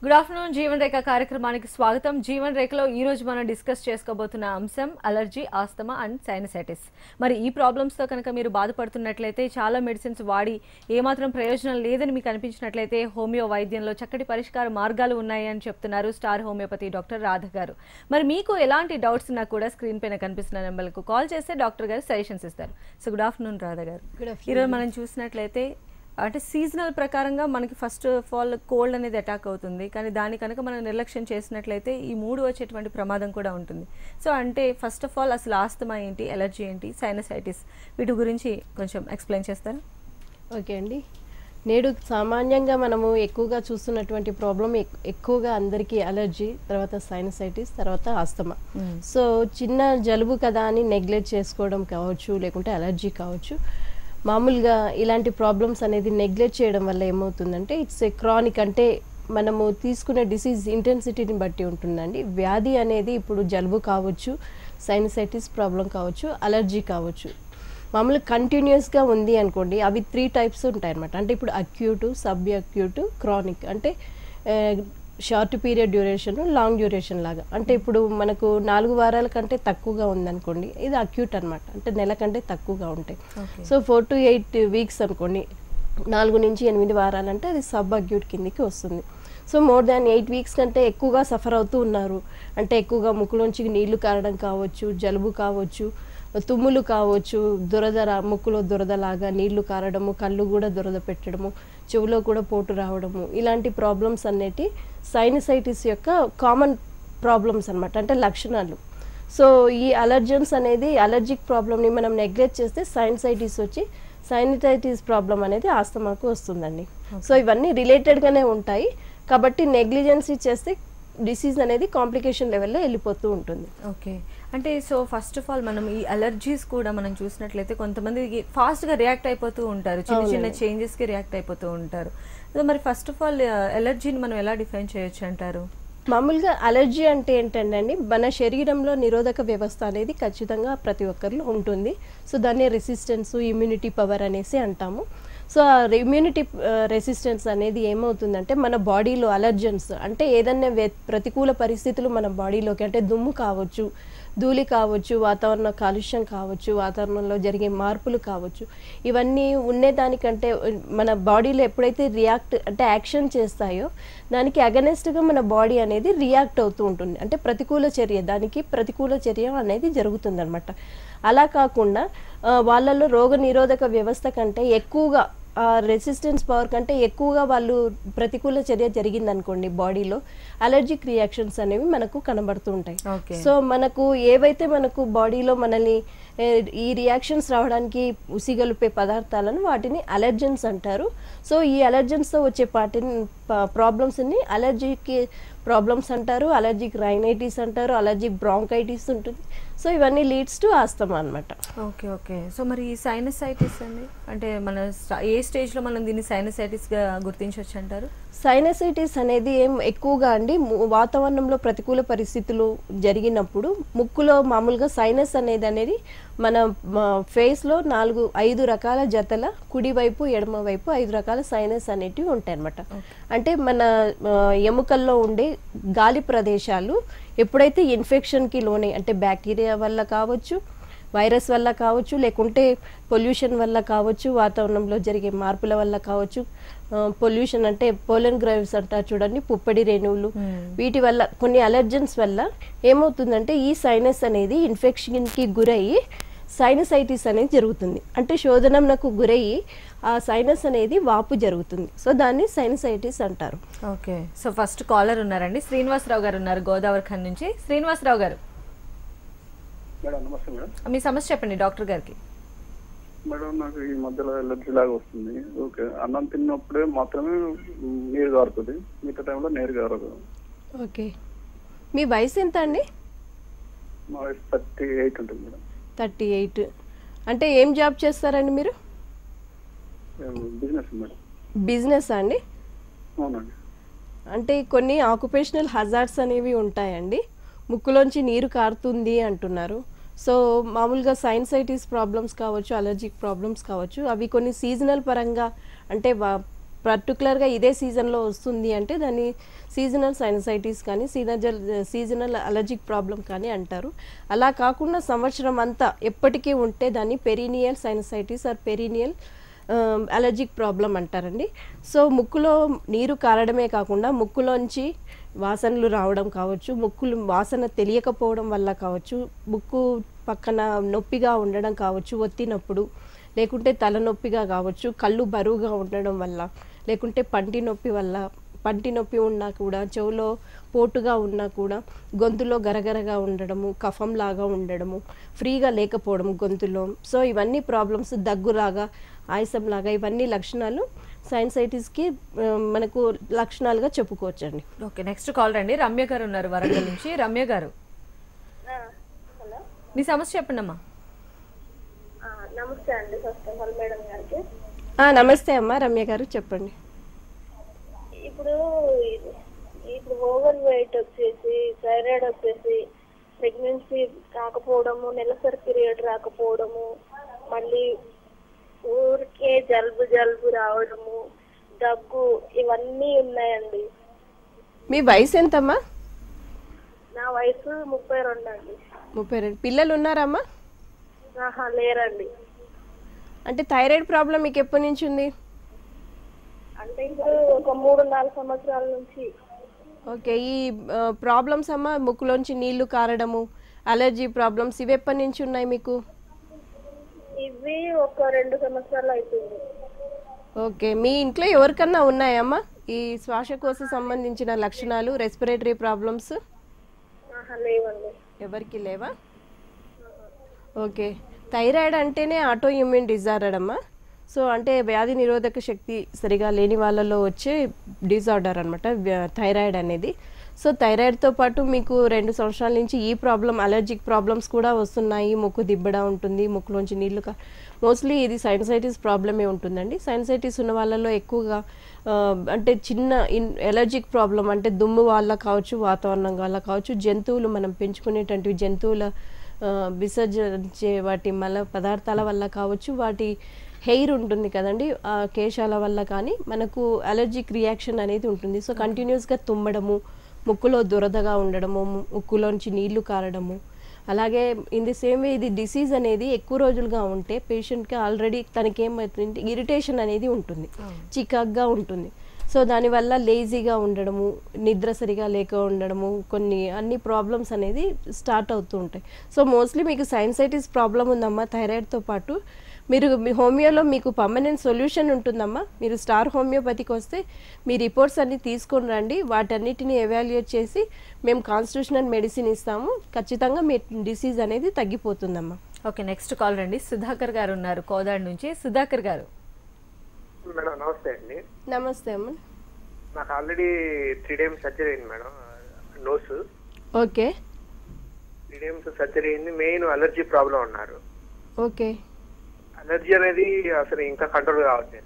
Good afternoon Jeevan రేఖ కార్యక్రమానికి స్వాగతం జీవన్ రేఖలో ఈ రోజు మనం డిస్కస్ చేసుకోబోతున్న అంశం అలర్జీ ఆస్తమా అండ్ సైనసైటిస్ మరి ఈ ప్రాబ్లమ్స్తో కనుక మీరు బాధపడుతున్నట్లయితే చాలా మెడిసిన్స్ వాడి ఏమాత్రం ప్రయోజనం లేదని మీకు అనిపించినట్లయితే హోమియో వైద్యంలో చక్కటి పరిష్కార మార్గాలు ఉన్నాయి అని చెప్తున్నారు స్టార్ హోమియోపతి డాక్టర్ రాధ గారు మరి మీకు ఎలాంటి డౌట్స్ ఉన్నా కూడా స్క్రీన్ పైన కనిపిస్తున్న నెంబర్లకు కాల్ చేస్తే డాక్టర్ గారు సజెషన్స్ ఇస్తారు సో గుడ్ ఆఫ్టర్నూన్ రాధ గారు Good afternoon. ఈరోజు మనం చూసినట్లయితే అంటే సీజనల్ ప్రకారంగా మనకి ఫస్ట్ ఆఫ్ ఆల్ కోల్డ్ అనేది అటాక్ అవుతుంది కానీ దాని కనుక మనం నిర్లక్ష్యం చేసినట్లయితే ఈ మూడు వచ్చేటువంటి ప్రమాదం కూడా ఉంటుంది సో అంటే ఫస్ట్ ఆఫ్ ఆల్ అసలు ఆస్తమా ఏంటి ఎలర్జీ ఏంటి సైనసైటిస్ వీటి గురించి కొంచెం ఎక్స్ప్లెయిన్ చేస్తారా ఓకే అండి నేడు సామాన్యంగా మనము ఎక్కువగా చూస్తున్నటువంటి ప్రాబ్లం ఎక్కువగా అందరికీ అలర్జీ తర్వాత సైనసైటిస్ తర్వాత ఆస్తమా సో చిన్న జలుబు కదా అని నెగ్లెక్ట్ చేసుకోవడం కావచ్చు లేకుంటే అలర్జీ కావచ్చు మామూలుగా ఇలాంటి ప్రాబ్లమ్స్ అనేది నెగ్లెక్ట్ చేయడం వల్ల ఏమవుతుందంటే ఇట్స్ ఏ క్రానిక్ అంటే మనము తీసుకునే డిసీజ్ ఇంటెన్సిటీని బట్టి ఉంటుందండి వ్యాధి అనేది ఇప్పుడు జలుబు కావచ్చు సైనసైటిస్ ప్రాబ్లం కావచ్చు అలర్జీ కావచ్చు మామూలుగా కంటిన్యూస్గా ఉంది అనుకోండి అవి త్రీ టైప్స్ ఉంటాయి అనమాట అంటే ఇప్పుడు అక్యూట్ సబ్ అక్యూట్ క్రానిక్ అంటే short period duration long duration లాగా అంటే ఇప్పుడు మనకు నాలుగు వారాల కంటే తక్కువగా ఉందనుకోండి ఇది అక్యూట్ అనమాట అంటే నెల కంటే తక్కువగా ఉంటాయి Okay. So four to eight weeks అనుకోండి నాలుగు నుంచి ఎనిమిది వారాలంటే అది సబ్ అక్యూట్ కిందికి వస్తుంది so more than eight weeks కంటే ఎక్కువగా సఫర్ అవుతూ ఉన్నారు అంటే ఎక్కువగా ముక్కులోంచి నీళ్లు కారడం కావచ్చు జలుబు కావచ్చు తుమ్ములు కావచ్చు దురద రా- ముక్కులో దురదలాగా నీళ్లు కారడము కళ్ళు కూడా దురద పెట్టడము చెవిలో కూడా పోటు రావడము ఇలాంటి ప్రాబ్లమ్స్ అన్నిటి సైనసైటిస్ యొక్క కామన్ ప్రాబ్లమ్స్ అన్నమాట అంటే లక్షణాలు సో ఈ అలర్జన్స్ అనేది అలర్జిక్ ప్రాబ్లమ్ని మనం నెగ్లెక్ట్ చేస్తే సైనసైటిస్ వచ్చి సైనటైటిస్ ప్రాబ్లం అనేది ఆస్తమాకు వస్తుందండి సో ఇవన్నీ రిలేటెడ్గానే ఉంటాయి కాబట్టి నెగ్లిజెన్సీ చేస్తే డిసీజ్ అనేది కాంప్లికేషన్ లెవెల్లో వెళ్ళిపోతూ ఉంటుంది ఓకే అంటే సో ఫస్ట్ ఆఫ్ ఆల్ మనం ఈ అలర్జీస్ కూడా మనం చూసినట్లయితే కొంతమంది ఫాస్ట్గా రియాక్ట్ అయిపోతూ ఉంటారు చిన్న చిన్న అవునండి. చేంజెస్కి రియాక్ట్ అయిపోతూ ఉంటారు సో మరి ఫస్ట్ ఆఫ్ ఆల్ ఎలర్జీని మనం ఎలా డిఫైన్ చేయొచ్చు అంటారు మామూలుగా అలర్జీ అంటే ఏంటంటే మన శరీరంలో నిరోధక వ్యవస్థ అనేది ఖచ్చితంగా ప్రతి ఒక్కరిలో ఉంటుంది సో దాన్ని రెసిస్టెన్స్ ఇమ్యూనిటీ పవర్ అనేసి అంటాము సో ఆ ఇమ్యూనిటీ రెసిస్టెన్స్ అనేది ఏమవుతుందంటే మన బాడీలో అలర్జన్స్ అంటే ఏదైనా వ్య- ప్రతికూల పరిస్థితులు మన బాడీలోకి అంటే దుమ్ము కావచ్చు ధూళి కావచ్చు వాతావరణ కాలుష్యం కావచ్చు వాతావరణంలో జరిగే మార్పులు కావచ్చు ఇవన్నీ ఉండేదానికంటే మన బాడీలో ఎప్పుడైతే రియాక్ట్ అంటే యాక్షన్ చేస్తాయో దానికి అగనెస్ట్గా మన బాడీ అనేది రియాక్ట్ అవుతూ ఉంటుంది అంటే ప్రతికూల చర్య దానికి ప్రతికూల చర్య అనేది జరుగుతుందన్నమాట అలా కాకుండా ఆ, వాళ్ళలో రోగ నిరోధక వ్యవస్థ కంటే ఎక్కువగా రెసిస్టెన్స్ పవర్ కంటే ఎక్కువగా వాళ్ళు ప్రతికూల చర్య జరిగిందనుకోండి బాడీలో అలర్జిక్ రియాక్షన్స్ అనేవి మనకు కనబడుతూ ఉంటాయి ఓకే సో మనకు ఏవైతే మనకు బాడీలో మనల్ని ఏ, ఈ రియాక్షన్స్ రావడానికి ఉసిగొలిపే పదార్థాలను వాటిని అలర్జన్స్ అంటారు సో ఈ అలర్జన్స్తో వచ్చే పాటిని ప్రాబ్లమ్స్ని అలర్జిక్ ప్రాబ్లమ్స్ అంటారు అలర్జిక్ రైనైటిస్ అంటారు అలర్జిక్ బ్రాంకైటిస్ ఉంటుంది సో ఇవన్నీ లీడ్స్ టు ఆస్తమా అనమాట ఓకే ఓకే సో మరి ఈ సైనసైటిస్ అండి అంటే మన స్ట- ఏ స్టేజ్లో మనం దీన్ని సైనసైటిస్గా గుర్తించవచ్చు అంటారు సైనసైటిస్ అనేది ఏం ఎక్కువగా అండి ము- వాతావరణంలో ప్రతికూల పరిస్థితులు జరిగినప్పుడు ముక్కులో మామూలుగా సైనస్ అనేది అనేది మన ఫేస్లో నాలుగు ఐదు రకాల జతల కుడివైపు ఎడమ వైపు ఐదు రకాల సైనస్ అనేటివి ఉంటాయి అనమాట అంటే మన ఆ, ఎముకల్లో ఉండే గాలి ప్రదేశాలు ఎప్పుడైతే ఇన్ఫెక్షన్కి లోనే అంటే బ్యాక్టీరియా వల్ల కావచ్చు వైరస్ వల్ల కావచ్చు లేకుంటే పొల్యూషన్ వల్ల కావచ్చు వాతావరణంలో జరిగే మార్పుల వల్ల కావచ్చు పొల్యూషన్ అంటే పోలన్ గ్రైవ్స్ అంటారు చూడండి పుప్పడి రేణువులు వీటి వల్ల కొన్ని అలర్జన్స్ వల్ల ఏమవుతుందంటే ఈ సైనస్ అనేది ఇన్ఫెక్షన్కి గురయ్యి సైనసైటిస్ అనేది జరుగుతుంది అంటే శోధనంకు గురయ్యి ఆ సైనస్ అనేది వాపు జరుగుతుంది సో దాన్ని సైనసైటిస్ అంటారు ఓకే సో ఫస్ట్ కాలర్ ఉన్నారండి శ్రీనివాసరావు గారు ఉన్నారు గోదావరి ఖన్ నుంచి శ్రీనివాసరావు గారు మేడం నమస్తే మేడం మీ సమస్య చెప్పండి డాక్టర్ గారికి మేడం నాకు ఈ మధ్యలో ఎలర్జీ లాగా వస్తుంది ఓకే అన్నం తిన్నప్పుడే మాత్రమే మ్, నీరు కారుతుంది మిగతా టైంలో నీరు కారదు ఓకే మీ వయసు ఎంత అండి మా వయసు థర్టీ ఎయిట్ ఉంటుంది మేడం థర్టీ ఎయిట్ అంటే ఏం జాబ్ చేస్తారండి మీరు బిజినెస్ మేడం బిజినెస్ అండి అవునండి అంటే కొన్ని ఆక్యుపేషనల్ హజార్డ్స్ అనేవి ఉంటాయండి ముక్కులోంచి నీరు కారుతుంది అంటున్నారు సో మామూలుగా సైన్సైటిస్ ప్రాబ్లమ్స్ కావచ్చు అలర్జిక్ ప్రాబ్లమ్స్ కావచ్చు అవి కొన్ని సీజనల్ పరంగా అంటే వా- పర్టికులర్గా ఇదే సీజన్లో వస్తుంది అంటే దాన్ని సీజనల్ సైనసైటిస్ కానీ సీజనల్ సీజనల్ అలర్జిక్ ప్రాబ్లం కానీ అంటారు అలా కాకుండా సంవత్సరం అంతా ఎప్పటికీ ఉంటే దాన్ని perennial sinusitis or perennial allergic problem అంటారండి సో ముక్కులో నీరు కారడమే కాకుండా ముక్కులోంచి వాసనలు రావడం కావచ్చు ముక్కులు వాసన తెలియకపోవడం వల్ల కావచ్చు ముక్కు పక్కన నొప్పిగా ఉండడం కావచ్చు ఒత్తినప్పుడు లేకుంటే తలనొప్పిగా కావచ్చు కళ్ళు బరువుగా ఉండడం వల్ల లేకుంటే పంటి నొప్పి వల్ల పంటి నొప్పి ఉన్నా కూడా చెవులో పోటుగా ఉన్నా కూడా గొంతులో గరగరగా ఉండడము కఫం లాగా ఉండడము ఫ్రీగా లేకపోవడం గొంతులో సో ఇవన్నీ ప్రాబ్లమ్స్ దగ్గులాగా ఆయాసం లాగా ఇవన్నీ లక్షణాలు సైన్సైటిస్కి మనకు లక్షణాలుగా చెప్పుకోవచ్చండి ఓకే నెక్స్ట్ కాల్ రండి రమ్య గారు ఉన్నారు వరంగల్ నుంచి రమ్య గారు హలో మీ సమస్య చెప్పండి అమ్మా ఆ, నమస్తే అండి ఫస్ట్ ఆఫ్ ఆల్ మేడం గారికి ఆ, నమస్తే అమ్మా రమ్య గారు చెప్పండి ఇప్పుడు ఇప్పుడు ఓవర్ వెయిట్ వచ్చేసి థైరాయిడ్ వచ్చేసి ప్రెగ్నెన్సీ కాకపోవడము నెలసరి పీరియడ్ రాకపోవడము మళ్ళీ ఊరికే జలుబు జలుబు రావడము దగ్గు ఇవన్నీ ఉన్నాయండి మీ వయసు ఎంతమ్మా నా వయసు ముప్పై రెండు అండి ముప్పై రెండు పిల్లలు ఉన్నారమ్మా ఆహా లేరండి అంటే థైరాయిడ్ ప్రాబ్లం మీకు ఎప్పటి నుంచి ఉంది అంటే ఇప్పుడు ఒక మూడు నాలుగు సంవత్సరాల నుంచి ఓకే ఈ ప్రాబ్లమ్స్ అమ్మా ముక్కులోంచి నీళ్లు కారడము అలర్జీ ప్రాబ్లమ్స్ ఇవి ఎప్పటి నుంచి ఉన్నాయి మీకు ఇవి ఒక రెండు సంవత్సరాలు అవుతుంది ఓకే మీ ఇంట్లో ఎవరికన్నా ఉన్నాయమ్మా ఈ శ్వాసకోశ సంబంధించిన లక్షణాలు రెస్పిరేటరీ ప్రాబ్లమ్స్ ఆహా లేవండి ఎవరికి లేవా ఓకే థైరాయిడ్ అంటేనే ఆటో ఇమ్యూన్ డిజార్డర్ అమ్మా సో అంటే వ్యాధి నిరోధక శక్తి సరిగా లేని వాళ్ళలో వచ్చే డిజార్డర్ అనమాట థైరాయిడ్ అనేది సో థైరాయిడ్తో పాటు మీకు రెండు సంవత్సరాల నుంచి ఈ ప్రాబ్లం అలర్జిక్ ప్రాబ్లమ్స్ కూడా వస్తున్నాయి ముక్కు దిబ్బడ ఉంటుంది ముక్కులోంచి నీళ్లు కా మోస్ట్లీ ఇది సైనసైటిస్ ప్రాబ్లమే ఉంటుందండి సైనసైటిస్ ఉన్న వాళ్ళలో ఎక్కువగా ఆ, అంటే చిన్న ఇన్ ఎలర్జిక్ ప్రాబ్లం అంటే దుమ్ము వల్ల కావచ్చు వాతావరణం వల్ల కావచ్చు జంతువులు మనం పెంచుకునేటువంటి జంతువుల ఆ, విసర్జించే వాటి మల పదార్థాల వల్ల కావచ్చు వాటి హెయిర్ ఉంటుంది కదండి ఆ కేశాల వల్ల కానీ మనకు అలర్జిక్ రియాక్షన్ అనేది ఉంటుంది సో కంటిన్యూస్గా తుమ్మడము ముక్కులో దురదగా ఉండడము ము- ముక్కులోంచి నీళ్లు కారడము అలాగే ఇన్ ది సేమ్ వే ఇది డిసీజ్ అనేది ఎక్కువ రోజులుగా ఉంటే పేషెంట్కి ఆల్రెడీ తనకి ఏమవుతుంది ఇరిటేషన్ అనేది ఉంటుంది చికాగ్గా ఉంటుంది సో దానివల్ల లేజీగా ఉండడము నిద్ర సరిగా లేక ఉండడము కొన్ని అన్ని ప్రాబ్లమ్స్ అనేది స్టార్ట్ అవుతూ ఉంటాయి సో మోస్ట్లీ మీకు సైన్సైటిస్ ప్రాబ్లం ఉందమ్మా థైరాయిడ్తో పాటు మీరు మీ హోమియోలో మీకు పర్మనెంట్ సొల్యూషన్ ఉంటుందమ్మా మీరు స్టార్ హోమియోపతికి వస్తే మీ రిపోర్ట్స్ అన్ని తీసుకొని రండి వాటన్నిటిని ఎవాల్యుయేట్ చేసి మేము కాన్స్టిట్యూషనల్ మెడిసిన్ ఇస్తాము ఖచ్చితంగా మీ డిసీజ్ అనేది తగ్గిపోతుందమ్మా ఓకే నెక్స్ట్ కాల్ రండి సుధాకర్ గారు ఉన్నారు కోదాడ్ నుంచి సుధాకర్ గారు మేడం నమస్తే అండి నమస్తే అమ్మ నాకు ఆల్రెడీ త్రీ టైమ్స్ సర్జరీ అయింది madam nose okay three times surgery అయింది మెయిన్ అలర్జీ ప్రాబ్లం ఉన్నారు ఓకే అలర్జీ అనేది అసలు ఇంకా కంట్రోల్ కావట్లేదు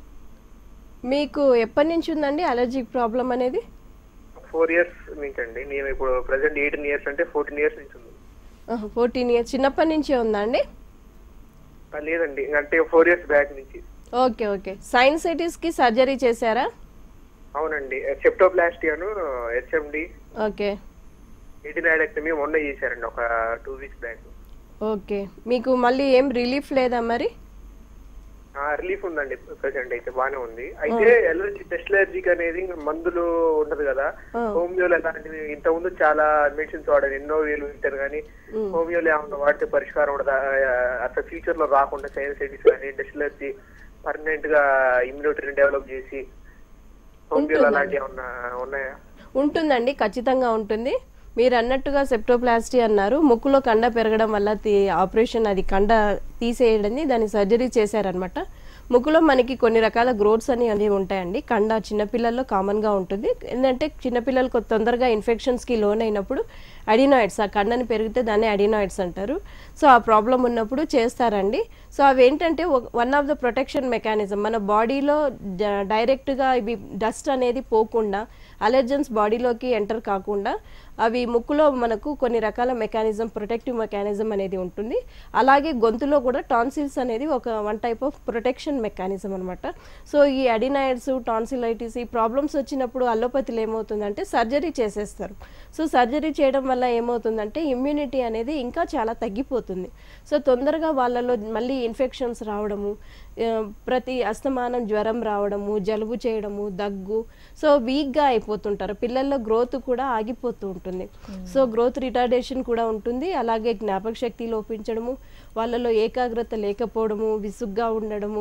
మీకు ఎప్పటి నుంచి ఉందండి అలర్జిక్ ప్రాబ్లం అనేది ఫోర్ ఇయర్స్ నుంచి అండి నేను ఇప్పుడు ప్రజెంట్ ఎయిటీన్ ఇయర్స్ అంటే ఫోర్టీన్ ఇయర్స్ నుంచి ఉంది ఫోర్టీన్ ఇయర్స్ చిన్నప్పటి నుంచే ఉందా అండి ఆ, లేదండి అంటే ఫోర్ ఇయర్స్ బ్యాక్ నుంచి ఓకే ఓకే సైన్సైటిస్కి సర్జరీ చేశారా అవునండి సెప్టోప్లాస్టీ అను హెచ్ఎండి ఓకే ఎయిటీన్ మొన్న చేశారండి ఒక టూ వీక్స్ బ్యాక్ ఓకే మీకు మళ్ళీ ఏం రిలీఫ్ లేదా మరి రిలీఫ్ ఉందండి ప్రెసెంట్ అయితే బానే ఉంది అయితే ఎలర్జీ టెస్ట్ ఎలర్జీకి అనేది ఇంకా మందులు ఉండదు కదా ఆ. హోమియోలో అలాంటివి ఇంత ముందు చాలా మెడిసిన్స్ వాడారు ఎన్నో వేలు ఇచ్చారు కానీ హోమియోలో ఏమన్నా వాడితే పరిష్కారం ఉండదా ఆ, అసలు ఫ్యూచర్ లో రాకుండా సైనసైటిస్ కానీ టెస్ట్ ఎలర్జీ పర్మనెంట్ గా ఇమ్యూనిటీని డెవలప్ చేసి హోమియోలో అలాంటివి ఏమన్నా ఉన్నాయా ఉంటుందండి ఖచ్చితంగా ఉంటుంది మీరు అన్నట్టుగా సెప్టోప్లాస్టీ అన్నారు ముక్కులో కండ పెరగడం వల్ల తీ- ఆపరేషన్ అది కండ తీసేయడని దాన్ని సర్జరీ చేశారనమాట ముక్కులో మనకి కొన్ని రకాల గ్రోత్స్ అని అనేవి ఉంటాయండి కండ చిన్నపిల్లల్లో కామన్గా ఉంటుంది ఏంటంటే చిన్నపిల్లలకు తొందరగా ఇన్ఫెక్షన్స్కి లోన్ అయినప్పుడు అడినాయిడ్స్ ఆ కండని పెరిగితే దాన్ని అడినాయిడ్స్ అంటారు సో ఆ ప్రాబ్లం ఉన్నప్పుడు చేస్తారండి సో అవి ఏంటంటే one of the protection mechanism మన బాడీలో డైరెక్ట్గా ఇవి డస్ట్ అనేది పోకుండా అలర్జన్స్ బాడీలోకి ఎంటర్ కాకుండా అవి ముక్కులో మనకు కొన్ని రకాల మెకానిజం ప్రొటెక్టివ్ మెకానిజం అనేది ఉంటుంది అలాగే గొంతులో కూడా టాన్సిల్స్ అనేది ఒక one type of protection mechanism అనమాట సో ఈ అడినాయిడ్స్ టాన్సిలైటిస్ ఈ ప్రాబ్లమ్స్ వచ్చినప్పుడు అల్లోపతిలో ఏమవుతుందంటే సర్జరీ చేసేస్తారు సో సర్జరీ చేయడం వల్ల ఏమవుతుందంటే ఇమ్యూనిటీ అనేది ఇంకా చాలా తగ్గిపోతుంది సో తొందరగా వాళ్ళలో మళ్ళీ ఇన్ఫెక్షన్స్ రావడము ఆ, ప్రతి అస్తమానం జ్వరం రావడము జలుబు చేయడము దగ్గు సో వీక్గా అయిపోతుంటారు పిల్లల్లో గ్రోత్ కూడా ఆగిపోతూ ఉంటుంది సో గ్రోత్ రిటార్డేషన్ కూడా ఉంటుంది అలాగే జ్ఞాపక శక్తి లోపించడము వాళ్ళలో ఏకాగ్రత లేకపోవడము విసుగ్గా ఉండడము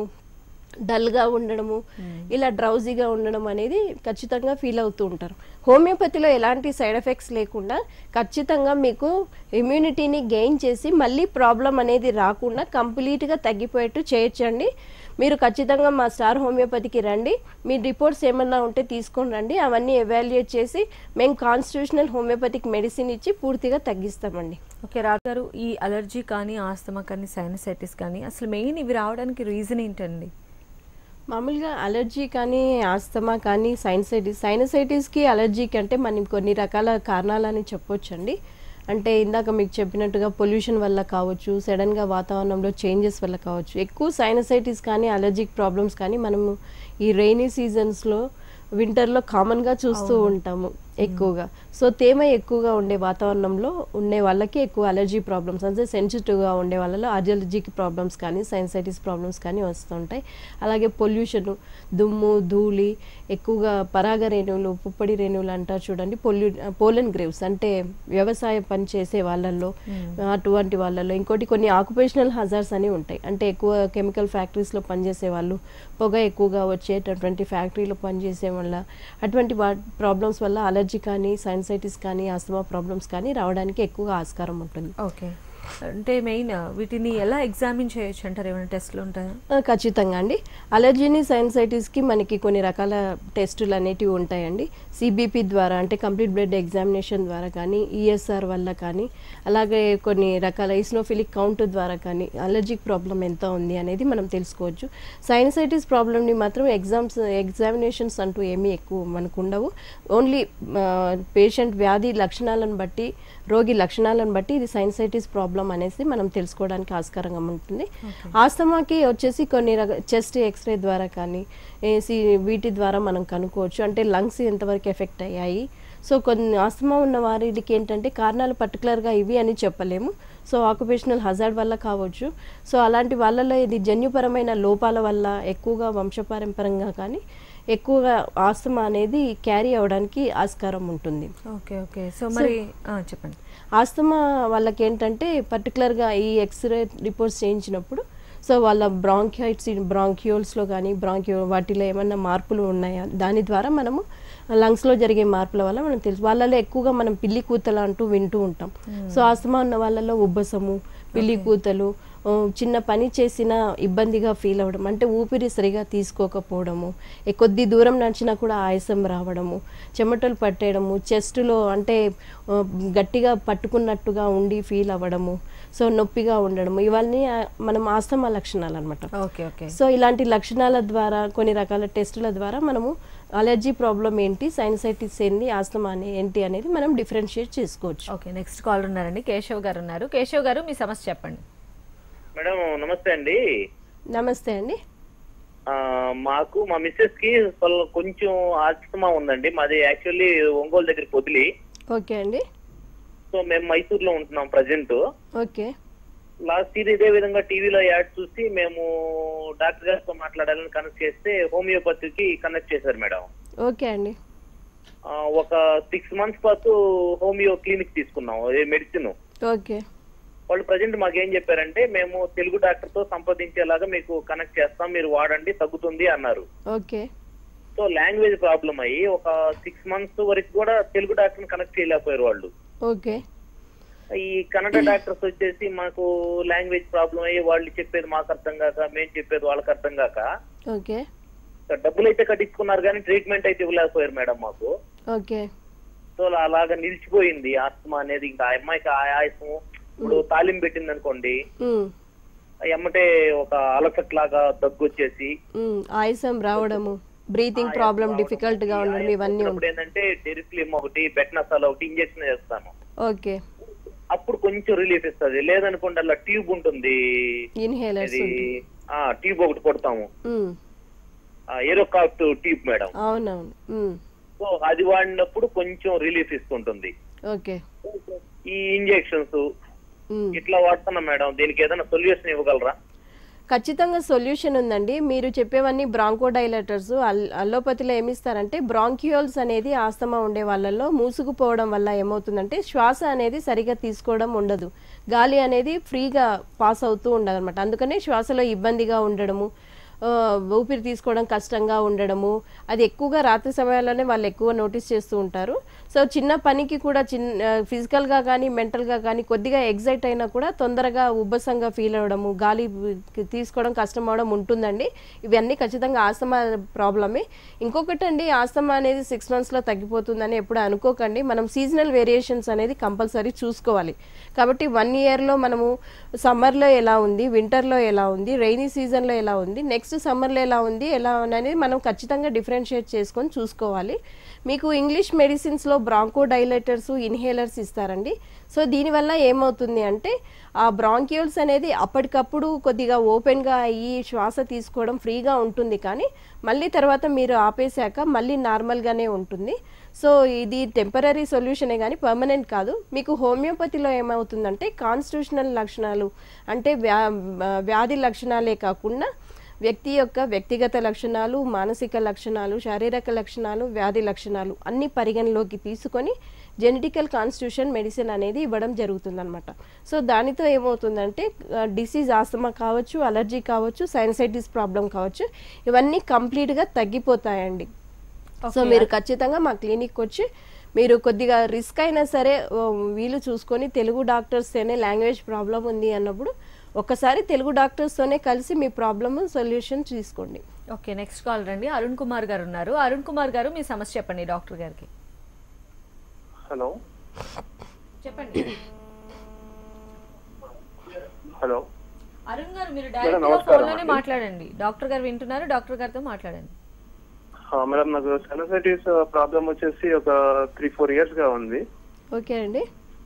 డల్గా ఉండడము ఇలా డ్రౌజీగా ఉండడం అనేది ఖచ్చితంగా ఫీల్ అవుతూ ఉంటారు హోమియోపతిలో ఎలాంటి సైడ్ ఎఫెక్ట్స్ లేకుండా ఖచ్చితంగా మీకు ఇమ్యూనిటీని గెయిన్ చేసి మళ్ళీ ప్రాబ్లం అనేది రాకుండా కంప్లీట్గా తగ్గిపోయేట్టు చేయొచ్చండి మీరు ఖచ్చితంగా మా స్టార్ హోమియోపతికి రండి మీ రిపోర్ట్స్ ఏమన్నా ఉంటే తీసుకొని రండి అవన్నీ ఎవాల్యుయేట్ చేసి మేము కాన్స్టిట్యూషనల్ హోమియోపతిక్ మెడిసిన్ ఇచ్చి పూర్తిగా తగ్గిస్తామండి ఓకే రాజు గారు ఈ అలర్జీ కానీ ఆస్తమా కానీ సైనసైటిస్ కానీ అసలు మెయిన్ ఇవి రావడానికి రీజన్ ఏంటండి మామూలుగా అలర్జీ కానీ ఆస్తమా కానీ సైనసైటిస్ సైనసైటిస్కి అలర్జీకి అంటే మనం కొన్ని రకాల కారణాలని చెప్పొచ్చండి అంటే ఇందాక మీకు చెప్పినట్టుగా పొల్యూషన్ వల్ల కావచ్చు సడన్గా వాతావరణంలో చేంజెస్ వల్ల కావచ్చు ఎక్కువ సైనసైటిస్ కానీ అలర్జిక్ ప్రాబ్లమ్స్ కానీ మనము ఈ రైనీ సీజన్స్లో వింటర్లో కామన్గా చూస్తూ ఉంటాము ఎక్కువగా సో తేమ ఎక్కువగా ఉండే వాతావరణంలో ఉండే వాళ్ళకి ఎక్కువ అలర్జీ ప్రాబ్లమ్స్ అంటే సెన్సిటివ్గా ఉండే వాళ్ళలో అలర్జీకి ప్రాబ్లమ్స్ కానీ సైనసైటిస్ ప్రాబ్లమ్స్ కానీ వస్తుంటాయి అలాగే పొల్యూషన్ దుమ్ము ధూళి ఎక్కువగా పరాగ రేణువులు పుప్పడి రేణువులు అంటారు చూడండి పొల్యూ పోలన్ గ్రేవ్స్ అంటే వ్యవసాయ పని చేసే వాళ్ళల్లో అటువంటి వాళ్ళలో ఇంకోటి కొన్ని ఆక్యుపేషనల్ హజార్స్ అని ఉంటాయి అంటే ఎక్కువ కెమికల్ ఫ్యాక్టరీస్లో పనిచేసే వాళ్ళు పొగ ఎక్కువగా వచ్చేటటువంటి ఫ్యాక్టరీలో పనిచేసే వల్ల అటువంటి ప్రాబ్లమ్స్ వల్ల అలర్జీ కానీ సైనసైటిస్ కానీ ఆస్తమా ప్రాబ్లమ్స్ కానీ రావడానికి ఎక్కువగా ఆస్కారం ఉంటుంది ఓకే అంటే మెయిన్ వీటిని ఎలా ఎగ్జామిన్ చేయొచ్చు అంటారు ఏమైనా టెస్ట్లు ఉంటాయా ఆ, ఖచ్చితంగా అండి అలర్జీని సైనసైటిస్కి మనకి కొన్ని రకాల టెస్టులు అనేటివి ఉంటాయండి సిబిపి ద్వారా అంటే కంప్లీట్ బ్లడ్ ఎగ్జామినేషన్ ద్వారా కానీ ఈఎస్ఆర్ వల్ల కానీ అలాగే కొన్ని రకాల ఇస్నోఫిలిక్ కౌంట్ ద్వారా కానీ అలర్జిక్ ప్రాబ్లం ఎంత ఉంది అనేది మనం తెలుసుకోవచ్చు సైనసైటిస్ ప్రాబ్లమ్ని మాత్రం ఎగ్జామ్స్ ఎగ్జామినేషన్స్ అంటూ ఏమీ ఎక్కువ మనకు ఉండవు ఓన్లీ పేషెంట్ వ్యాధి లక్షణాలను బట్టి రోగి లక్షణాలను బట్టి ఇది సైనసైటిస్ ప్రాబ్లం అనేసి మనం తెలుసుకోవడానికి ఆస్కారంగా ఉంటుంది ఆస్తమాకి వచ్చేసి కొన్ని రక చెస్ట్ ఎక్స్రే ద్వారా కానీ ఏసీ వీటి ద్వారా మనం కనుక్కోవచ్చు అంటే లంగ్స్ ఎంతవరకు ఎఫెక్ట్ అయ్యాయి సో కొన్ని ఆస్తమా ఉన్న వారికి ఏంటంటే కారణాలు పర్టికులర్గా ఇవి అని చెప్పలేము సో ఆక్యుపేషనల్ హజార్డ్ వల్ల కావచ్చు సో అలాంటి వాళ్ళలో ఇది జన్యుపరమైన లోపాల వల్ల ఎక్కువగా వంశపారంపరంగా కానీ ఎక్కువగా ఆస్తమా అనేది క్యారీ అవ్వడానికి ఆస్కారం ఉంటుంది ఓకే ఓకే సో మరి ఆ, చెప్పండి ఆస్తమా వాళ్ళకి ఏంటంటే పర్టికులర్గా ఈ ఎక్స్రే రిపోర్ట్స్ చేయించినప్పుడు సో వాళ్ళ బ్రాంకియైట్స్ బ్రాంక్యూల్స్లో కానీ బ్రాంక్యూ వాటిలో ఏమన్నా మార్పులు ఉన్నాయా దాని ద్వారా మనము లంగ్స్లో జరిగే మార్పుల వల్ల మనం తెలుసు వాళ్ళలో ఎక్కువగా మనం పిల్లి కూతలు అంటూ వింటూ ఉంటాం సో ఆస్తమా ఉన్న వాళ్ళలో ఉబ్బసము పిల్లి కూతలు ఆ, చిన్న పని చేసినా ఇబ్బందిగా ఫీల్ అవ్వడం అంటే ఊపిరి సరిగా తీసుకోకపోవడము ఏ కొద్ది దూరం నడిచినా కూడా ఆయాసం రావడము చెమటలు పట్టేయడము చెస్టులో అంటే ఆ, గట్టిగా పట్టుకున్నట్టుగా ఉండి ఫీల్ అవ్వడము సో నొప్పిగా ఉండడము ఇవన్నీ ఆ, మనం ఆస్తమా లక్షణాలు అనమాట ఓకే ఓకే సో ఇలాంటి లక్షణాల ద్వారా కొన్ని రకాల టెస్టుల ద్వారా మనము అలర్జీ ప్రాబ్లం ఏంటి సైనసైటిస్ ఏంటి ఆస్తమా అనే ఏంటి అనేది మనం డిఫరెన్షియేట్ చేసుకోవచ్చు ఓకే నెక్స్ట్ కాల్ ఉన్నారండి కేశవ్ గారు ఉన్నారు కేశవ్ గారు మీ సమస్య చెప్పండి మేడం నమస్తే అండి నమస్తే అండి ఆ, మాకు మా మిస్సెస్ కి కొల్- కొంచెం ఆస్తమా ఉందండి మాది యాక్చువల్లీ ఒంగోలు దగ్గర పొదిలి ఓకే అండి సో మేము మైసూర్ లో ఉంటున్నాం ప్రజెంట్ ఓకే లాస్ట్ ఇయర్ ఇదే విధంగా టీవీలో యాడ్ చూసి మేము డాక్టర్ గారితో మాట్లాడాలని కనెక్ట్ చేస్తే హోమియోపతికి కనెక్ట్ చేశారు మేడం ఓకే అండి ఆ, ఒక సిక్స్ మంత్స్ పాటు హోమియో క్లినిక్ తీసుకున్నాం అదే మెడిసిన్ ఓకే వాళ్ళు ప్రజెంట్ మాకేం చెప్పారంటే మేము తెలుగు డాక్టర్ తో సంప్రదించేలాగా మీకు కనెక్ట్ చేస్తాం మీరు వాడండి తగ్గుతుంది అన్నారు ఓకే సో లాంగ్వేజ్ ప్రాబ్లం అయ్యి ఒక సిక్స్ మంత్స్ వరకు కూడా తెలుగు డాక్టర్ కనెక్ట్ చేయలేకపోయారు వాళ్ళు ఓకే ఈ కన్నడ డాక్టర్స్ వచ్చేసి మాకు లాంగ్వేజ్ ప్రాబ్లం అయ్యి వాళ్ళు చెప్పేది మాకు అర్థం కాక మేము చెప్పేది వాళ్ళకి అర్థం కాక ఓకే డబ్బులు అయితే కట్టించుకున్నారు కానీ ట్రీట్మెంట్ అయితే ఇవ్వలేకపోయారు మేడం మాకు ఓకే సో అలాగా నిలిచిపోయింది ఆస్తమా అనేది ఇంకా ఆ అమ్మాయికి ఆ ఆయాసం ఇప్పుడు తాలిం పెట్టింది అనుకోండి ఉమ్, ఎమ్మటే ఒక అలసట్ లాగా దగ్గు వచ్చేసి ఉమ్, ఆయాసం రావడము బ్రీతింగ్ ప్రాబ్లం డిఫికల్ట్ గా ఉండడం ఇవన్నీ అప్పుడు ఉంటాయి ఏంటంటే డెరిక్లిమ్ ఒకటి బెట్నసాల్ ఒకటి ఇంజెక్షన్ చేస్తాను ఓకే అప్పుడు కొంచెం రిలీఫ్ ఇస్తుంది లేదనుకోండి అలా ట్యూబ్ ఉంటుంది ఇన్హేలర్స్ ఇది ఆ ట్యూబ్ ఒకటి కొడతాము ఉమ్, ఏరోకాఫ్ట్ ట్యూబ్ మేడం అవునవును ఉమ్, సో అది వాడినప్పుడు కొంచెం రిలీఫ్ ఇస్తుంటుంది ఓకే ఈ ఇంజెక్షన్స్ ఉమ్. ఇట్లా వాడుతున్నాం మేడం దీనికి ఏదైనా సొల్యూషన్ ఇవ్వగలరా ఖచ్చితంగా సొల్యూషన్ ఉందండి మీరు చెప్పేవన్నీ బ్రాంకోడైలటర్స్ అల్ అల్లోపతిలో ఏమిస్తారంటే బ్రాంక్యూల్స్ అనేది ఆస్తమా ఉండే వాళ్ళల్లో మూసుకుపోవడం వల్ల ఏమవుతుందంటే శ్వాస అనేది సరిగా తీసుకోవడం ఉండదు గాలి అనేది ఫ్రీగా పాస్ అవుతూ ఉండదు అనమాట అందుకనే శ్వాసలో ఇబ్బందిగా ఉండడము ఆ, ఊపిరి తీసుకోవడం కష్టంగా ఉండడము అది ఎక్కువగా రాత్రి సమయాల్లోనే వాళ్ళు ఎక్కువ నోటీస్ చేస్తూ ఉంటారు సో చిన్న పనికి కూడా చిన్న ఫిజికల్గా కానీ మెంటల్గా కానీ కొద్దిగా ఎగ్జైట్ అయినా కూడా తొందరగా ఉబ్బసంగా ఫీల్ అవ్వడము గాలి తీసుకోవడం కష్టం అవడం ఉంటుందండి ఇవన్నీ ఖచ్చితంగా ఆస్తమా ప్రాబ్లమే ఇంకొకటి అండి ఆస్తమా అనేది సిక్స్ మంత్స్లో తగ్గిపోతుందని ఎప్పుడు అనుకోకండి మనం సీజనల్ వేరియేషన్స్ అనేది కంపల్సరీ చూసుకోవాలి కాబట్టి వన్ ఇయర్లో మనము సమ్మర్లో ఎలా ఉంది వింటర్లో ఎలా ఉంది రైనీ సీజన్లో ఎలా ఉంది నెక్స్ట్ సమ్మర్లో ఎలా ఉంది ఎలా ఉంది అనేది మనం ఖచ్చితంగా డిఫరెన్షియేట్ చేసుకొని చూసుకోవాలి మీకు ఇంగ్లీష్ మెడిసిన్స్లో బ్రాంకో డైలైటర్స్ ఇన్హేలర్స్ ఇస్తారండి సో దీనివల్ల ఏమవుతుంది అంటే ఆ బ్రాంక్యూల్స్ అనేది అప్పటికప్పుడు కొద్దిగా ఓపెన్గా అయ్యి శ్వాస తీసుకోవడం ఫ్రీగా ఉంటుంది కానీ మళ్ళీ తర్వాత మీరు ఆపేశాక మళ్ళీ నార్మల్గానే ఉంటుంది సో ఇది టెంపరీ సొల్యూషనే కానీ పర్మనెంట్ కాదు మీకు హోమియోపతిలో ఏమవుతుందంటే కాన్స్టిట్యూషనల్ లక్షణాలు అంటే వ్యా వ్యాధి లక్షణాలే కాకుండా వ్యక్తి యొక్క వ్యక్తిగత లక్షణాలు మానసిక లక్షణాలు శారీరక లక్షణాలు వ్యాధి లక్షణాలు అన్ని పరిగణలోకి తీసుకొని జెనెటికల్ కాన్స్టిట్యూషన్ మెడిసిన్ అనేది ఇవ్వడం జరుగుతుందన్నమాట సో దానితో ఏమవుతుందంటే డిసీజ్ ఆస్తమా కావచ్చు అలర్జీ కావచ్చు సైనసైటిస్ ప్రాబ్లం కావచ్చు ఇవన్నీ కంప్లీట్గా తగ్గిపోతాయండి సో మీరు ఖచ్చితంగా మా క్లినిక్ వచ్చి మీరు కొద్దిగా రిస్క్ అయినా సరే ఓ, వీలు చూసుకొని తెలుగు డాక్టర్స్తోనే లాంగ్వేజ్ ప్రాబ్లం ఉంది అన్నప్పుడు ఒక్కసారి తెలుగు డాక్టర్స్తోనే కలిసి మీ ప్రాబ్లమ్ సొల్యూషన్ తీసుకోండి ఓకే నెక్స్ట్ కాల్ రండి అరుణ్ కుమార్ గారు ఉన్నారు అరుణ్ కుమార్ గారు మీ సమస్య చెప్పండి డాక్టర్ గారికి హలో చెప్పండి హలో అరుణ్ గారు మీరు మేడం, డైరెక్ట్ గా నమస్కారం ఫోన్ లోనే అండి. మాట్లాడండి డాక్టర్ గారు వింటున్నారు డాక్టర్ గారితో మాట్లాడండి మేడం నాకు సెనసైటిస్ ప్రాబ్లం వచ్చేసి ఒక త్రీ ఫోర్ ఇయర్స్ గా ఉంది ఓకే అండి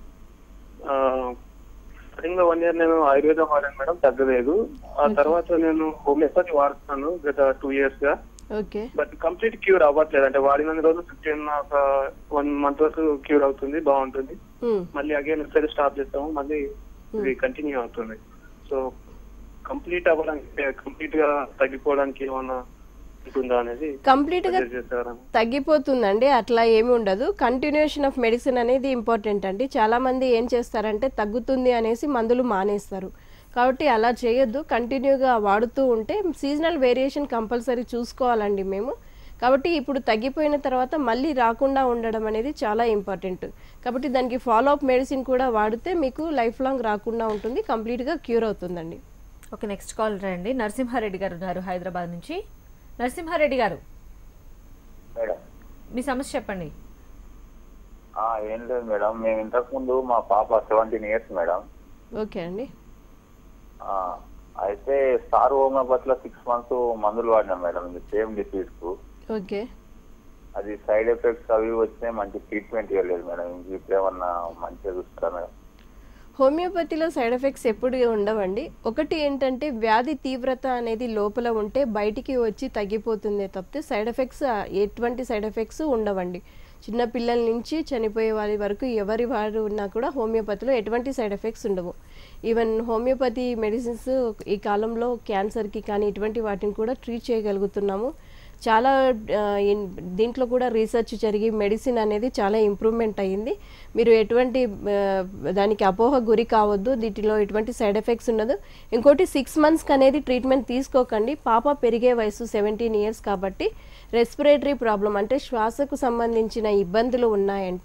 స్టార్టింగ్ లో వన్ ఇయర్ నేను ఆయుర్వేదం వాడాను మేడం తగ్గలేదు ఆ తర్వాత నేను హోమియోపతి వాడుతున్నాను గత టూ ఇయర్స్ గా ఓకే బట్ కంప్లీట్ క్యూర్ అవ్వట్లేదు అంటే వాడిన రోజు ఫిఫ్టీన్ ఒక వన్ మంత్ వరకు క్యూర్ అవుతుంది బాగుంటుంది ఉమ్, మళ్ళీ అగైన్ ఒకసారి స్టాప్ చేస్తాము మళ్ళీ ఇది కంటిన్యూ అవుతుంది సో కంప్లీట్ అవ్వడానికి కంప్లీట్ గా తగ్గిపోవడానికి ఏమన్నా ఉంటుందా అనేది కంప్లీట్ గా suggest చేస్తారా తగ్గిపోతుందండి అట్లా ఏమి ఉండదు కంటిన్యూషన్ ఆఫ్ మెడిసిన్ అనేది ఇంపార్టెంట్ అండి చాలా మంది ఏం చేస్తారంటే తగ్గుతుంది అనేసి మందులు మానేస్తారు కాబట్టి అలా చేయొద్దు కంటిన్యూగా వాడుతూ ఉంటే సీజనల్ వేరియేషన్ కంపల్సరీ చూసుకోవాలండి మేము కాబట్టి ఇప్పుడు తగ్గిపోయిన తర్వాత మళ్ళీ రాకుండా ఉండడం అనేది చాలా ఇంపార్టెంట్ కాబట్టి దానికి ఫాలో అప్ మెడిసిన్ కూడా వాడితే మీకు లైఫ్ లాంగ్ రాకుండా ఉంటుంది కంప్లీట్గా క్యూర్ అవుతుందండి ఓకే నెక్స్ట్ కాల్ రండి నరసింహారెడ్డి గారు ఉన్నారు హైదరాబాద్ నుంచి నరసింహారెడ్డి గారు మేడం మీ సమస్య చెప్పండి ఆ, ఏం లేదు మేడం మేము ఇంతకు ముందు మా పాప సెవెంటీన్ ఇయర్స్ మేడం ఓకే అండి ఆ, అయితే స్టార్ హోమియోపతిలో సిక్స్ మంత్స్ మందులు వాడినాం మేడం ఇది సేమ్ డిసీజ్ కు ఓకే అది సైడ్ ఎఫెక్ట్స్ అవి వచ్చినాయి మంచి ట్రీట్మెంట్ ఇవ్వలేదు మేడం ఇప్పుడు ఏమన్నా మంచిగా చూస్తారా మేడం హోమియోపతిలో సైడ్ ఎఫెక్ట్స్ ఎప్పుడు ఉండవండి ఒకటి ఏంటంటే వ్యాధి తీవ్రత అనేది లోపల ఉంటే బయటికి వచ్చి తగ్గిపోతుందే తప్పితే సైడ్ ఎఫెక్ట్స్ ఆ, ఎటువంటి సైడ్ ఎఫెక్ట్స్ ఉండవండి చిన్న పిల్లల నుంచి చనిపోయే వారి వరకు ఎవరి వారు ఉన్నా కూడా హోమియోపతిలో ఎటువంటి సైడ్ ఎఫెక్ట్స్ ఉండవు ఈవెన్ హోమియోపతి మెడిసిన్స్ ఈ కాలంలో క్యాన్సర్కి కానీ ఇటువంటి వాటిని కూడా ట్రీట్ చేయగలుగుతున్నాము చాలా ఆ, ఇన్- దీంట్లో కూడా రీసెర్చ్ జరిగి మెడిసిన్ అనేది చాలా ఇంప్రూవ్మెంట్ అయ్యింది మీరు ఎటువంటి ఆ, దానికి అపోహ గురి కావద్దు వీటిలో ఎటువంటి సైడ్ ఎఫెక్ట్స్ ఉండదు ఇంకోటి సిక్స్ మంత్స్కి అనేది ట్రీట్మెంట్ తీసుకోకండి పాప పెరిగే వయసు సెవెంటీన్ ఇయర్స్ కాబట్టి రెస్పిరేటరీ ప్రాబ్లం అంటే శ్వాసకు సంబంధించిన ఇబ్బందులు ఉన్నాయంటే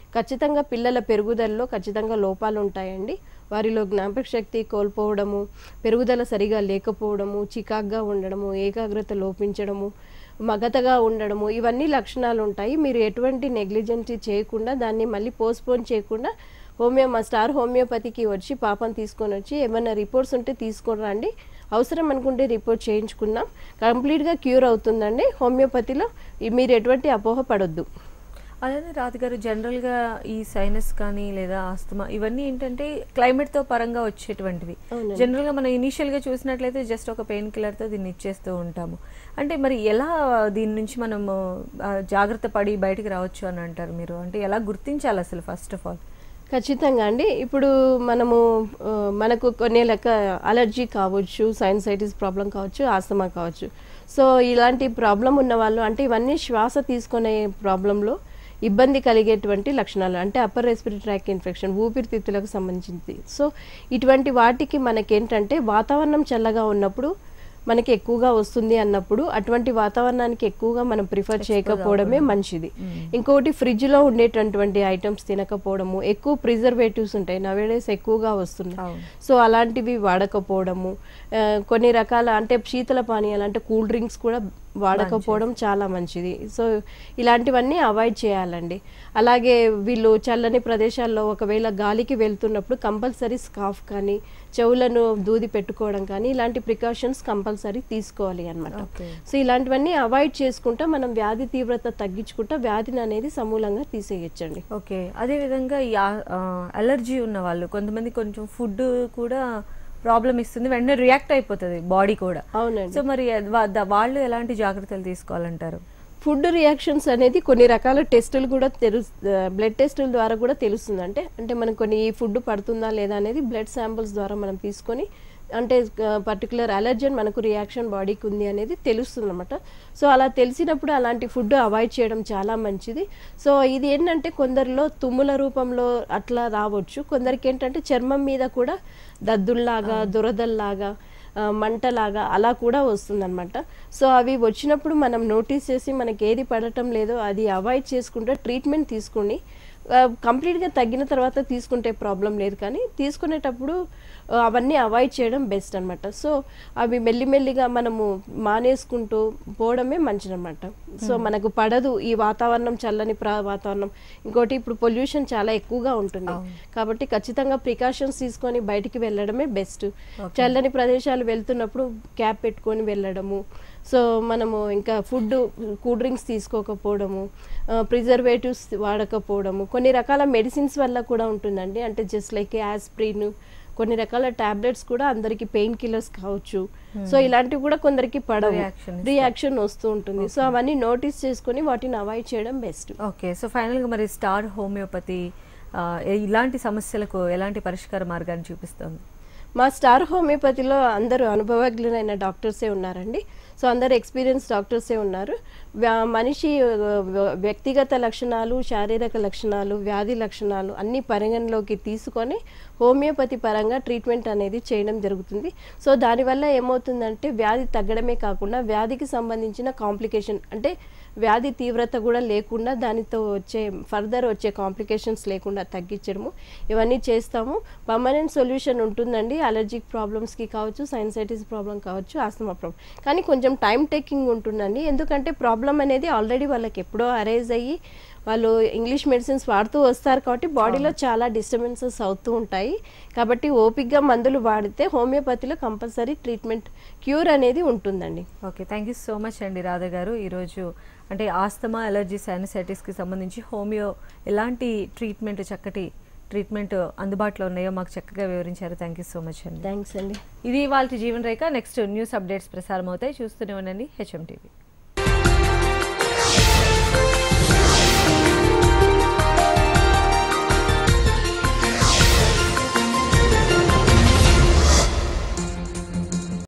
ఖచ్చితంగా పిల్లల పెరుగుదలలో ఖచ్చితంగా లోపాలు ఉంటాయండి వారిలో జ్ఞాపక శక్తి కోల్పోవడము పెరుగుదల సరిగా లేకపోవడము చికాగ్గా ఉండడము ఏకాగ్రత లోపించడము మగతగా ఉండడము ఇవన్నీ లక్షణాలు ఉంటాయి మీరు ఎటువంటి నెగ్లిజెన్సీ చేయకుండా దాన్ని మళ్ళీ పోస్ట్పోన్ చేయకుండా హోమియో మా స్టార్ హోమియోపతికి వచ్చి పాపం తీసుకొని వచ్చి ఏమైనా రిపోర్ట్స్ ఉంటే తీసుకొని రండి అవసరం అనుకుంటే రిపోర్ట్ చేయించుకుందాం కంప్లీట్గా క్యూర్ అవుతుందండి హోమియోపతిలో ఈ- మీరు ఎటువంటి అపోహ పడొద్దు అలానే రాజుగారు జనరల్గా ఈ సైనస్ కానీ లేదా ఆస్తమా ఇవన్నీ ఏంటంటే క్లైమేట్తో పరంగా వచ్చేటువంటివి అవునండి. జనరల్గా మనం ఇనీషియల్గా చూసినట్లయితే జస్ట్ ఒక పెయిన్ కిల్లర్తో దీన్ని ఇచ్చేస్తూ ఉంటాము అంటే మరి ఎలా దీని నుంచి మనము ఆ, జాగ్రత్త పడి బయటికి రావచ్చు అని అంటారు మీరు అంటే ఎలా గుర్తించాలి అసలు ఫస్ట్ ఆఫ్ ఆల్ ఖచ్చితంగా అండి ఇప్పుడు మనము ఆ, మనకు కొన్ని లెక్క అలర్జీ కావచ్చు సైనసైటిస్ ప్రాబ్లం కావచ్చు ఆస్తమా కావచ్చు సో ఇలాంటి ప్రాబ్లం ఉన్న వాళ్ళు అంటే ఇవన్నీ శ్వాస తీసుకునే ప్రాబ్లంలో ఇబ్బంది కలిగేటువంటి లక్షణాలు అంటే అప్పర్ రెస్పిరేటరీ ట్రాక్ ఇన్ఫెక్షన్ ఊపిరితిత్తులకు సంబంధించింది సో ఇటువంటి వాటికి మనకేంటంటే వాతావరణం చల్లగా ఉన్నప్పుడు మనకి ఎక్కువగా వస్తుంది అన్నప్పుడు అటువంటి వాతావరణానికి ఎక్కువగా మనం ప్రిఫర్ చేయకపోవడమే మంచిది ఇంకొకటి ఫ్రిడ్జ్ లో ఉండేటటువంటి ఐటమ్స్ తినకపోవడము ఎక్కువ ప్రిజర్వేటివ్స్ ఉంటాయి నవేడేస్ ఎక్కువగా వస్తున్నాయి అవును. సో అలాంటివి వాడకపోవడము ఆ, కొన్ని రకాల అంటే శీతల పానీయాలు అంటే కూల్ డ్రింక్స్ కూడా వాడకపోవడం చాలా మంచిది సో ఇలాంటివన్నీ అవాయిడ్ చేయాలండి అలాగే వీళ్ళు చల్లని ప్రదేశాల్లో ఒకవేళ గాలికి వెళ్తున్నప్పుడు కంపల్సరీ స్కార్ఫ్ కానీ చెవులను దూది పెట్టుకోవడం కానీ ఇలాంటి ప్రికాషన్స్ కంపల్సరీ తీసుకోవాలి అన్నమాట Okay. సో ఇలాంటివన్నీ అవాయిడ్ చేసుకుంటా మనం వ్యాధి తీవ్రత తగ్గించుకుంటా వ్యాధిని అనేది సమూలంగా తీసేయచ్చండి ఓకే అదేవిధంగా ఈ అలర్జీ ఉన్న వాళ్ళు కొంతమంది కొంచెం ఫుడ్ కూడా ప్రాబ్లం ఇస్తుంది వెంటనే రియాక్ట్ అయిపోతుంది బాడీ కూడా అవునండి సో మరి వా- ద- వాళ్ళు ఎలాంటి జాగ్రత్తలు తీసుకోవాలంటారు ఫుడ్ రియాక్షన్స్ అనేది కొన్ని రకాల టెస్టులు కూడా తెలు బ్లడ్ టెస్టుల ద్వారా కూడా తెలుస్తుంది అంటే అంటే మనం కొన్ని ఈ ఫుడ్ పడుతుందా లేదా అనేది బ్లడ్ శాంపిల్స్ ద్వారా మనం తీసుకొని అంటే పర్టికులర్ అలర్జన్ మనకు రియాక్షన్ బాడీకి ఉంది అనేది తెలుస్తుంది అనమాట సో అలా తెలిసినప్పుడు అలాంటి ఫుడ్ అవాయిడ్ చేయడం చాలా మంచిది సో ఇది ఏంటంటే కొందరిలో తుమ్ముల రూపంలో అట్లా రావచ్చు కొందరికి ఏంటంటే చర్మం మీద కూడా దద్దుల్లాగా దురదల్లాగా ఆ, మంటలాగా అలా కూడా వస్తుందన్నమాట సో అవి వచ్చినప్పుడు మనం నోటీస్ చేసి మనకి ఏది పడటం లేదో అది అవాయిడ్ చేసుకుంటే ట్రీట్మెంట్ తీసుకుని ఆ, కంప్లీట్గా తగ్గిన తర్వాత తీసుకుంటే ప్రాబ్లం లేదు కానీ తీసుకునేటప్పుడు ఆ, అవన్నీ అవాయిడ్ చేయడం బెస్ట్ అన్నమాట సో అవి మెల్లిమెల్లిగా మనము మానేసుకుంటూ పోవడమే మంచిదన్నమాట సో మనకు పడదు ఈ వాతావరణం చల్లని ప్రా వాతావరణం ఇంకోటి ఇప్పుడు పొల్యూషన్ చాలా ఎక్కువగా ఉంటుంది కాబట్టి ఖచ్చితంగా ప్రికాషన్స్ తీసుకొని బయటికి వెళ్ళడమే బెస్ట్ చల్లని ప్రదేశాలు వెళ్తున్నప్పుడు క్యాప్ పెట్టుకొని వెళ్ళడము సో మనము ఇంకా ఫుడ్ కూల్ డ్రింక్స్ తీసుకోకపోవడము ప్రిజర్వేటివ్స్ వాడకపోవడము కొన్ని రకాల మెడిసిన్స్ వల్ల కూడా ఉంటుందండి అంటే జస్ట్ లైక్ యాస్ప్రిన్ కొన్ని రకాల టాబ్లెట్స్ కూడా అందరికి పెయిన్ కిల్లర్స్ కావచ్చు సో ఇలాంటివి కూడా కొందరికి పడవు Reaction ఇస్తాయి. రియాక్షన్ వస్తూ ఉంటుంది సో అవన్నీ నోటీస్ చేసుకొని వాటిని అవాయిడ్ చేయడం బెస్ట్ ఓకే సో ఫైనల్గా మరి స్టార్ హోమియోపతి ఆ, ఇలాంటి సమస్యలకు ఎలాంటి పరిష్కార మార్గాన్ని చూపిస్తుంది మా స్టార్ హోమియోపతిలో అందరూ అనుభవజ్ఞులైన డాక్టర్సే ఉన్నారండి సో అందరు ఎక్స్పీరియన్స్ డాక్టర్సే ఉన్నారు వ్యా- మనిషి ఆ, వ్య- వ్యక్తిగత లక్షణాలు శారీరక లక్షణాలు వ్యాధి లక్షణాలు అన్ని పరిగణలోకి తీసుకొని హోమియోపతి పరంగా ట్రీట్మెంట్ అనేది చేయడం జరుగుతుంది సో దానివల్ల ఏమవుతుందంటే వ్యాధి తగ్గడమే కాకుండా వ్యాధికి సంబంధించిన కాంప్లికేషన్ అంటే వ్యాధి తీవ్రత కూడా లేకుండా దానితో వచ్చే ఫర్దర్ వచ్చే కాంప్లికేషన్స్ లేకుండా తగ్గించడము ఇవన్నీ చేస్తాము పర్మనెంట్ సొల్యూషన్ ఉంటుందండి అలర్జిక్ ప్రాబ్లమ్స్కి కావచ్చు సైన్సైటిస్ ప్రాబ్లం కావచ్చు ఆస్తమా ప్రాబ్లం కానీ కొంచెం టైం టేకింగ్ ఉంటుందండి ఎందుకంటే ప్రాబ్లం అనేది ఆల్రెడీ వాళ్ళకి ఎప్పుడో అరైజ్ అయ్యి వాళ్ళు ఇంగ్లీష్ మెడిసిన్స్ వాడుతూ వస్తారు కాబట్టి బాడీలో చాలా డిస్టర్బెన్సెస్ అవుతూ ఉంటాయి కాబట్టి ఓపిక్గా మందులు వాడితే హోమియోపతిలో కంపల్సరీ ట్రీట్మెంట్ క్యూర్ అనేది ఉంటుందండి okay thank you so much అండి రాధా గారు ఈరోజు అంటే ఆస్తమా అలర్జీ సైనసైటిస్కి సంబంధించి హోమియో ఎలాంటి ట్రీట్మెంట్ చక్కటి ట్రీట్మెంట్ అందుబాటులో ఉన్నాయో మాకు చక్కగా వివరించారు థ్యాంక్ యూ సో మచ్ అండి థ్యాంక్స్ అండి ఇది వాళ్ళ Jeevan Rekha next news updates ప్రసారం అవుతాయి చూస్తూనే ఉండండి హెచ్ఎం టీవీ